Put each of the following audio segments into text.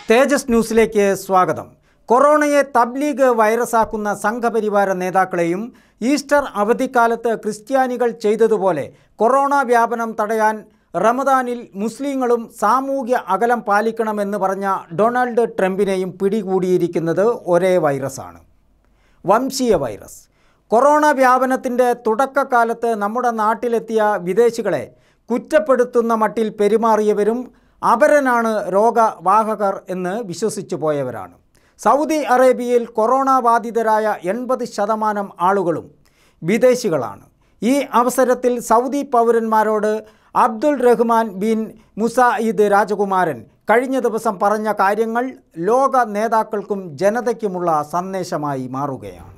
തേജസ് ന്യൂസിലേക്ക് സ്വാഗതം കൊറോണയെ തബ്ലീഗ് വൈറസാക്കുന്ന സംഘപരിവാര നേതാക്കളെയും ഈസ്റ്റർ അവധിക്കാലത്ത് ക്രിസ്ത്യാനികൾ ചെയ്തതുപോലെ കൊറോണ വ്യാപനം തടയാൻ റമദാനിൽ മുസ്ലിങ്ങളും സാമൂഹ്യ അകലം പാലിക്കണമെന്ന് പറഞ്ഞ ഡൊണാൾഡ് ട്രംപിനെയും പിടികൂടിയിരിക്കുന്നത് ഒരേ വൈറസാണ് വംശീയ വൈറസ് കൊറോണ വ്യാപനത്തിൻ്റെ തുടക്കകാലത്ത് നമ്മുടെ നാട്ടിലെത്തിയ വിദേശികളെ കുറ്റപ്പെടുത്തുന്ന മട്ടിൽ പെരുമാറിയവരും അപരനാണ് രോഗവാഹകർ എന്ന് വിശ്വസിച്ചു പോയവരാണ് സൗദി അറേബ്യയിൽ കൊറോണ ബാധിതരായ എൺപത് ശതമാനം ആളുകളും വിദേശികളാണ് ഈ അവസരത്തിൽ സൗദി പൗരന്മാരോട് അബ്ദുൾ റഹ്മാൻ ബിൻ മുസായിദ് രാജകുമാരൻ കഴിഞ്ഞ ദിവസം പറഞ്ഞ കാര്യങ്ങൾ ലോക നേതാക്കൾക്കും ജനതയ്ക്കുമുള്ള സന്ദേശമായി മാറുകയാണ്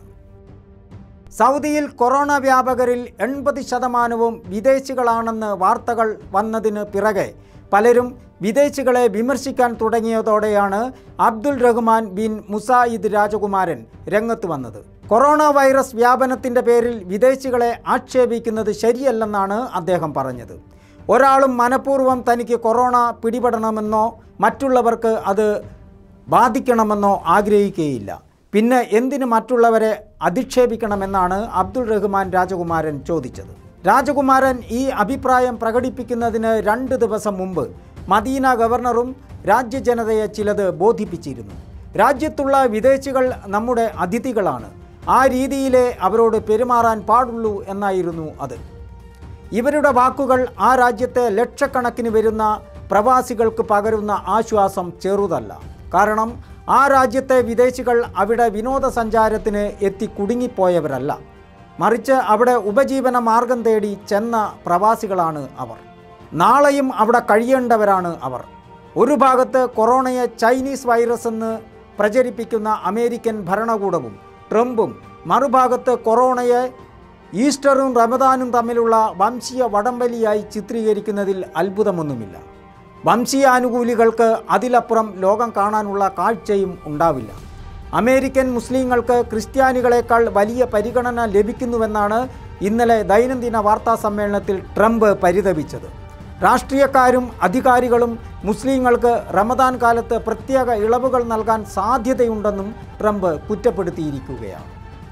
സൗദിയിൽ കൊറോണ വ്യാപകരിൽ എൺപത് ശതമാനവും വിദേശികളാണെന്ന് വാർത്തകൾ വന്നതിന് പിറകെ പലരും വിദേശികളെ വിമർശിക്കാൻ തുടങ്ങിയതോടെയാണ് അബ്ദുൾ റഹ്മാൻ ബിൻ മുസായിദ് രാജകുമാരൻ രംഗത്ത് വന്നത് കൊറോണ വൈറസ് വ്യാപനത്തിൻ്റെ പേരിൽ വിദേശികളെ ആക്ഷേപിക്കുന്നത് ശരിയല്ലെന്നാണ് അദ്ദേഹം പറഞ്ഞത് ഒരാളും മനഃപൂർവ്വം തനിക്ക് കൊറോണ പിടിപെടണമെന്നോ മറ്റുള്ളവർക്ക് അത് ബാധിക്കണമെന്നോ ആഗ്രഹിക്കുകയില്ല പിന്നെ എന്തിന് മറ്റുള്ളവരെ അധിക്ഷേപിക്കണമെന്നാണ് അബ്ദുൾ റഹ്മാൻ രാജകുമാരൻ ചോദിച്ചത് രാജകുമാരൻ ഈ അഭിപ്രായം പ്രകടിപ്പിക്കുന്നതിന് രണ്ട് ദിവസം മുമ്പ് മദീന ഗവർണറും രാജ്യജനതയെ ചിലത് ബോധിപ്പിച്ചിരുന്നു രാജ്യത്തുള്ള വിദേശികൾ നമ്മുടെ അതിഥികളാണ് ആ രീതിയിലേ അവരോട് പെരുമാറാൻ പാടുള്ളൂ എന്നായിരുന്നു അത് ഇവരുടെ വാക്കുകൾ ആ രാജ്യത്തെ ലക്ഷക്കണക്കിന് വരുന്ന പ്രവാസികൾക്ക് പകരുന്ന ആശ്വാസം ചെറുതല്ല കാരണം ആ രാജ്യത്തെ വിദേശികൾ അവിടെ വിനോദസഞ്ചാരത്തിന് എത്തി കുടുങ്ങിപ്പോയവരല്ല മറിച്ച് അവിടെ ഉപജീവന മാർഗം തേടി ചെന്ന പ്രവാസികളാണ് അവർ നാളെയും അവിടെ കഴിയേണ്ടവരാണ് അവർ ഒരു ഭാഗത്ത് കൊറോണയെ ചൈനീസ് വൈറസ് എന്ന് പ്രചരിപ്പിക്കുന്ന അമേരിക്കൻ ഭരണകൂടവും ട്രംപും മറുഭാഗത്ത് കൊറോണയെ ഈസ്റ്ററും റമദാനും തമ്മിലുള്ള വംശീയ വടംവലിയായി ചിത്രീകരിക്കുന്നതിൽ അത്ഭുതമൊന്നുമില്ല വംശീയാനുകൂലികൾക്ക് അതിലപ്പുറം ലോകം കാണാനുള്ള കാഴ്ചയും ഉണ്ടാവില്ല അമേരിക്കൻ മുസ്ലിങ്ങൾക്ക് ക്രിസ്ത്യാനികളെക്കാൾ വലിയ പരിഗണന ലഭിക്കുന്നുവെന്നാണ് ഇന്നലെ ദൈനംദിന വാർത്താ സമ്മേളനത്തിൽ ട്രംപ് പരിതപിച്ചത് രാഷ്ട്രീയക്കാരും അധികാരികളും മുസ്ലിങ്ങൾക്ക് റമദാൻ കാലത്ത് പ്രത്യേക ഇളവുകൾ നൽകാൻ സാധ്യതയുണ്ടെന്നും ട്രംപ് കുറ്റപ്പെടുത്തിയിരിക്കുകയാണ്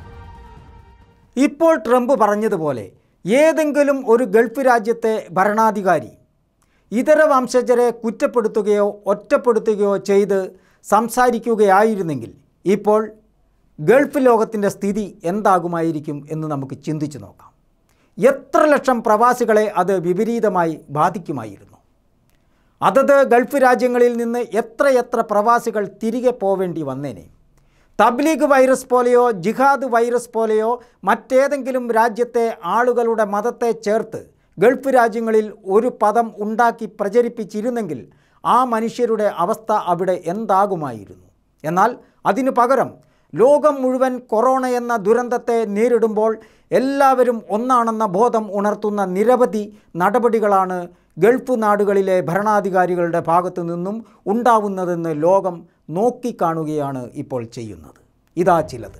ഇപ്പോൾ ട്രംപ് പറഞ്ഞതുപോലെ ഏതെങ്കിലും ഒരു ഗൾഫ് രാജ്യത്തെ ഭരണാധികാരി ഇതര വംശജരെ കുറ്റപ്പെടുത്തുകയോ ഒറ്റപ്പെടുത്തുകയോ ചെയ്ത് സംസാരിക്കുകയായിരുന്നെങ്കിൽ ഇപ്പോൾ ഗൾഫ് ലോകത്തിൻ്റെ സ്ഥിതി എന്താകുമായിരിക്കും എന്ന് നമുക്ക് ചിന്തിച്ചു നോക്കാം എത്ര ലക്ഷം പ്രവാസികളെ അത് വിപരീതമായി ബാധിക്കുമായിരുന്നു അതത് ഗൾഫ് രാജ്യങ്ങളിൽ നിന്ന് എത്രയെത്ര പ്രവാസികൾ തിരികെ പോവേണ്ടി വന്നേനെ തബ്ലീഗ് വൈറസ് പോലെയോ ജിഹാദ് വൈറസ് പോലെയോ മറ്റേതെങ്കിലും രാജ്യത്തെ ആളുകളുടെ മതത്തെ ചേർത്ത് ഗൾഫ് രാജ്യങ്ങളിൽ ഒരു പദം ഉണ്ടാക്കി പ്രചരിപ്പിച്ചിരുന്നെങ്കിൽ ആ മനുഷ്യരുടെ അവസ്ഥ അവിടെ എന്താകുമായിരുന്നു എന്നാൽ അതിനു പകരം ലോകം മുഴുവൻ കൊറോണ എന്ന ദുരന്തത്തെ നേരിടുമ്പോൾ എല്ലാവരും ഒന്നാണെന്ന ബോധം ഉണർത്തുന്ന നിരവധി നടപടികളാണ് ഗൾഫ് നാടുകളിലെ ഭരണാധികാരികളുടെ ഭാഗത്തു നിന്നും ഉണ്ടാവുന്നതെന്ന് ലോകം നോക്കിക്കാണുകയാണ് ഇപ്പോൾ ചെയ്യുന്നത് ഇതാ ചിലത്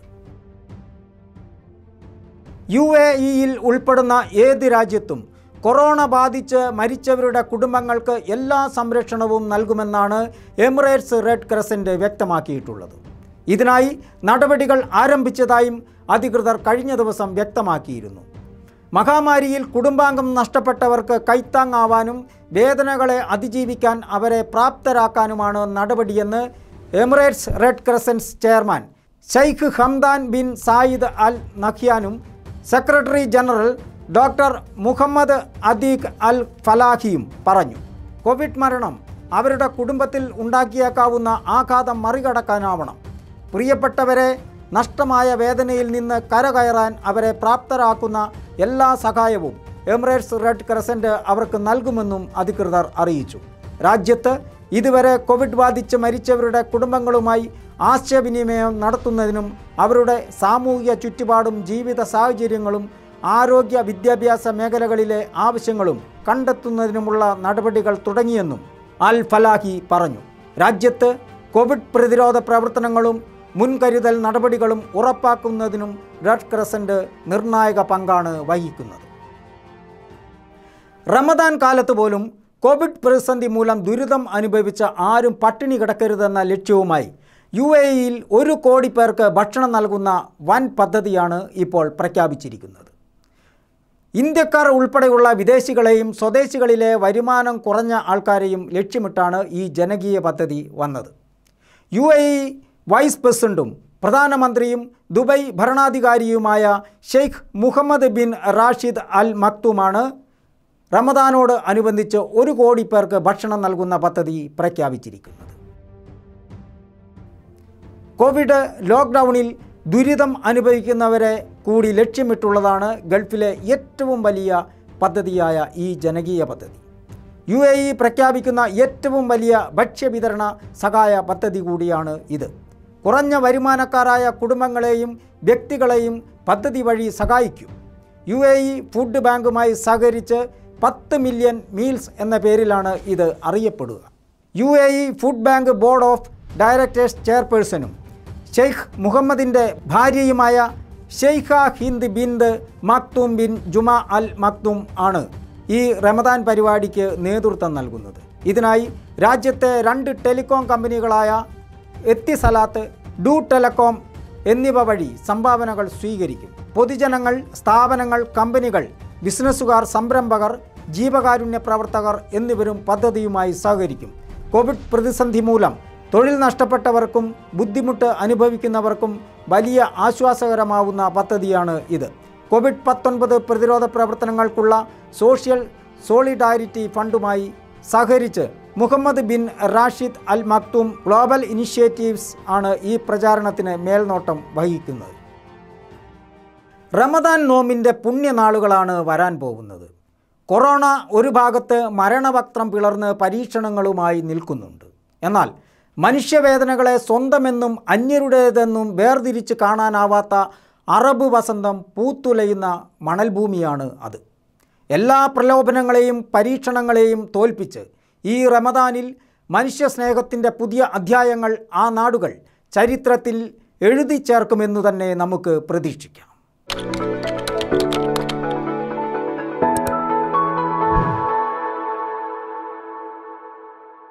യു എ ഇയിൽ ഉൾപ്പെടുന്ന ഏത് രാജ്യത്തും കൊറോണ ബാധിച്ച് മരിച്ചവരുടെ കുടുംബങ്ങൾക്ക് എല്ലാ സംരക്ഷണവും നൽകുമെന്നാണ് എമിറേറ്റ്സ് റെഡ് ക്രസൻറ്റ് വ്യക്തമാക്കിയിട്ടുള്ളത് ഇതിനായി നടപടികൾ ആരംഭിച്ചതായും അധികൃതർ കഴിഞ്ഞ ദിവസം വ്യക്തമാക്കിയിരുന്നു മഹാമാരിയിൽ കുടുംബാംഗം നഷ്ടപ്പെട്ടവർക്ക് കൈത്താങ്ങാവാനും വേദനകളെ അതിജീവിക്കാൻ അവരെ പ്രാപ്തരാക്കാനുമാണ് നടപടിയെന്ന് Emirates Red Crescents chairman Sheikh Hamdan bin Zayed Al നഖ്യാനും secretary general doctor Muhammad Ateeq Al ഫലാഹിയും പറഞ്ഞു കോവിഡ് മരണം അവരുടെ കുടുംബത്തിൽ ഉണ്ടാക്കിയേക്കാവുന്ന ആഘാതം മറികടക്കാനാവണം പ്രിയപ്പെട്ടവരെ നഷ്ടമായ വേദനയിൽ നിന്ന് കരകയറാൻ അവരെ പ്രാപ്തരാക്കുന്ന എല്ലാ സഹായവും എമിറേറ്റ്സ് റെഡ് ക്രസൻറ്റ് അവർക്ക് നൽകുമെന്നും അധികൃതർ അറിയിച്ചു രാജ്യത്ത് ഇതുവരെ കോവിഡ് ബാധിച്ച് മരിച്ചവരുടെ കുടുംബങ്ങളുമായി ആശയവിനിമയം നടത്തുന്നതിനും അവരുടെ സാമൂഹിക ചുറ്റുപാടും ജീവിത സാഹചര്യങ്ങളും ആരോഗ്യ വിദ്യാഭ്യാസ മേഖലകളിലെ ആവശ്യങ്ങളും കണ്ടെത്തുന്നതിനുമുള്ള നടപടികൾ തുടങ്ങിയെന്നും അൽ ഫലാഹി പറഞ്ഞു രാജ്യത്ത് കോവിഡ് പ്രതിരോധ പ്രവർത്തനങ്ങളും മുൻകരുതൽ നടപടികളും ഉറപ്പാക്കുന്നതിനും റെഡ് ക്രസൻറ്റ് നിർണായക പങ്കാണ് വഹിക്കുന്നത് റമദാൻ കാലത്ത് പോലും കോവിഡ് പ്രതിസന്ധി മൂലം ദുരിതം അനുഭവിച്ച ആരും പട്ടിണി കിടക്കരുതെന്ന ലക്ഷ്യവുമായി യു എ ഇയിൽ ഒരു കോടി പേർക്ക് ഭക്ഷണം നൽകുന്ന വൻ പദ്ധതിയാണ് ഇപ്പോൾ പ്രഖ്യാപിച്ചിരിക്കുന്നത് ഇന്ത്യക്കാർ ഉൾപ്പെടെയുള്ള വിദേശികളെയും സ്വദേശികളിലെ വരുമാനം കുറഞ്ഞ ആൾക്കാരെയും ലക്ഷ്യമിട്ടാണ് ഈ ജനകീയ പദ്ധതി വന്നത് യു എ ഇ വൈസ് പ്രസിഡന്റും പ്രധാനമന്ത്രിയും ദുബൈ ഭരണാധികാരിയുമായ Sheikh Muhammad bin Rashid Al മക്തുമാണ് റമദാനോട് അനുബന്ധിച്ച് ഒരു കോടി പേർക്ക് ഭക്ഷണം നൽകുന്ന പദ്ധതി പ്രഖ്യാപിച്ചിരിക്കുന്നത് കോവിഡ് ലോക്ക്ഡൗണിൽ ദുരിതം അനുഭവിക്കുന്നവരെ കൂടി ലക്ഷ്യമിട്ടുള്ളതാണ് ഗൾഫിലെ ഏറ്റവും വലിയ പദ്ധതിയായ ഈ ജനകീയ പദ്ധതി യു എ ഇ പ്രഖ്യാപിക്കുന്ന ഏറ്റവും വലിയ ഭക്ഷ്യവിതരണ സഹായ പദ്ധതി കൂടിയാണ് ഇത് കുറഞ്ഞ വരുമാനക്കാരായ കുടുംബങ്ങളെയും വ്യക്തികളെയും പദ്ധതി വഴി സഹായിക്കും യു എ ഇ ഫുഡ് ബാങ്കുമായി സഹകരിച്ച് പത്ത് മില്യൺ മീൽസ് എന്ന പേരിലാണ് ഇത് അറിയപ്പെടുക U A E food bank board of directors ചെയർപേഴ്സണും ഷെയ്ഖ് മുഹമ്മദിൻ്റെ ഭാര്യയുമായ Sheikha Hind bint Maktoum bin Juma Al Maktoum ആണ് ഈ റമദാൻ പരിപാടിക്ക് നേതൃത്വം നൽകുന്നത് ഇതിനായി രാജ്യത്തെ രണ്ട് ടെലികോം കമ്പനികളായ എത്തിസലാത്ത് ഡു ടെലകോം എന്നിവ വഴി സംഭാവനകൾ സ്വീകരിക്കും പൊതുജനങ്ങൾ സ്ഥാപനങ്ങൾ കമ്പനികൾ ബിസിനസ്സുകാർ സംരംഭകർ ജീവകാരുണ്യ പ്രവർത്തകർ എന്നിവരും പദ്ധതിയുമായി സഹകരിക്കും കോവിഡ് പ്രതിസന്ധി മൂലം തൊഴിൽ നഷ്ടപ്പെട്ടവർക്കും ബുദ്ധിമുട്ട് അനുഭവിക്കുന്നവർക്കും വലിയ ആശ്വാസകരമാവുന്ന പദ്ധതിയാണ് ഇത് കോവിഡ് പത്തൊൻപത് പ്രതിരോധ പ്രവർത്തനങ്ങൾക്കുള്ള സോഷ്യൽ സോളിഡാരിറ്റി ഫണ്ടുമായി സഹകരിച്ച് Muhammad bin Rashid Al Maktoum global initiatives ആണ് ഈ പ്രചാരണത്തിന് മേൽനോട്ടം വഹിക്കുന്നത് റമദാൻ നോമിൻ്റെ പുണ്യനാളുകളാണ് വരാൻ പോകുന്നത് കൊറോണ ഒരു ഭാഗത്ത് മരണവക്ത്രം പിളർന്ന് പരീക്ഷണങ്ങളുമായി നിൽക്കുന്നുണ്ട് എന്നാൽ മനുഷ്യവേദനകളെ സ്വന്തമെന്നും അന്യരുടേതെന്നും വേർതിരിച്ച് കാണാനാവാത്ത അറബ് വസന്തം പൂത്തുലയുന്ന മണൽഭൂമിയാണ് അത് എല്ലാ പ്രലോഭനങ്ങളെയും പരീക്ഷണങ്ങളെയും തോൽപ്പിച്ച് ഈ റമദാനിൽ മനുഷ്യസ്നേഹത്തിൻ്റെ പുതിയ അധ്യായങ്ങൾ ആ നാടുകൾ ചരിത്രത്തിൽ എഴുതി ചേർക്കുമെന്നു തന്നെ നമുക്ക് പ്രതീക്ഷിക്കാം